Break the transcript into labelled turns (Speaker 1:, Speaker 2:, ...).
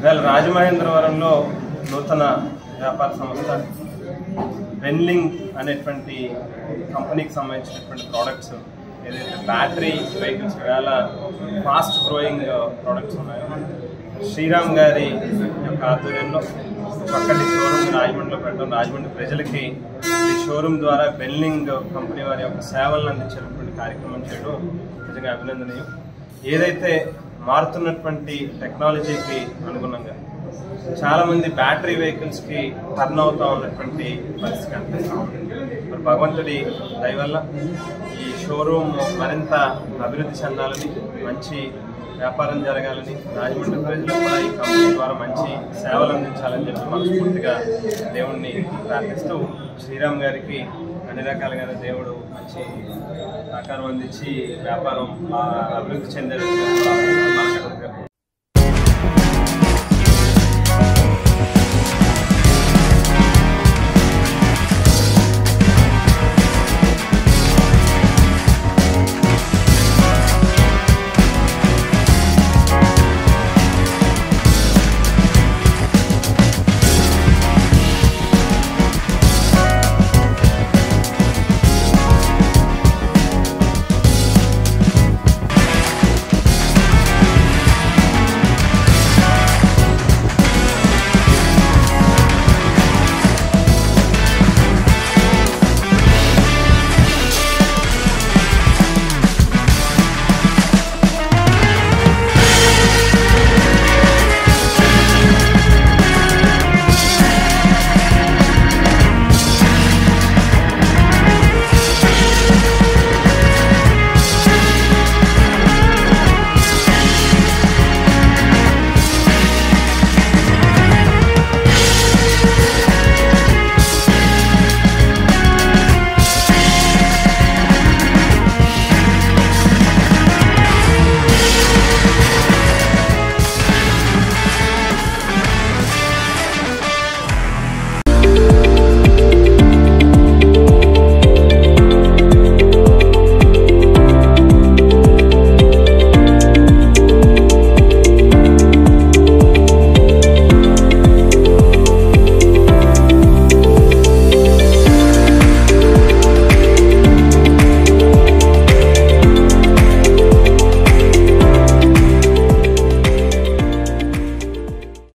Speaker 1: ఇవాళ రాజమహేంద్రవరంలో నూతన వ్యాపార సంస్థ వెన్లింగ్ అనేటువంటి కంపెనీకి సంబంధించినటువంటి ప్రోడక్ట్స్ ఏదైతే బ్యాటరీ వెహికల్స్ ఇవాళ ఫాస్ట్ గ్రోయింగ్ ప్రోడక్ట్స్ ఉన్నాయో శ్రీరామ్ గారి యొక్క ఆధ్వర్యంలో చక్కటి షోరూమ్ రాజమండ్రిలో పెట్టడం రాజమండ్రి ప్రజలకి ఈ షోరూమ్ ద్వారా బెల్లింగ్ కంపెనీ వారి యొక్క సేవలను అందించేటువంటి కార్యక్రమం చేయడం నిజంగా అభినందనీయం ఏదైతే మారుతున్నటువంటి టెక్నాలజీకి అనుగుణంగా చాలా మంది బ్యాటరీ వెహికల్స్ కి టర్న్ అవుతా ఉన్నటువంటి పరిస్థితి కనిపిస్తా ఉంది మరి భగవంతుడి దయ వల్ల ఈ షోరూమ్ మరింత అభివృద్ధి చెందాలని మంచి వ్యాపారం జరగాలని రాజమండ్రి ప్రజలకు కూడా ఈ కంపెనీ ద్వారా మంచి సేవలు అందించాలని చెప్పి మనస్ఫూర్తిగా దేవుణ్ణి ప్రార్థిస్తూ శ్రీరామ్ గారికి అన్ని రకాలుగా దేవుడు మంచి సహకారం అందించి వ్యాపారం ఆ, అభివృద్ధి చెందే విధంగా మనకు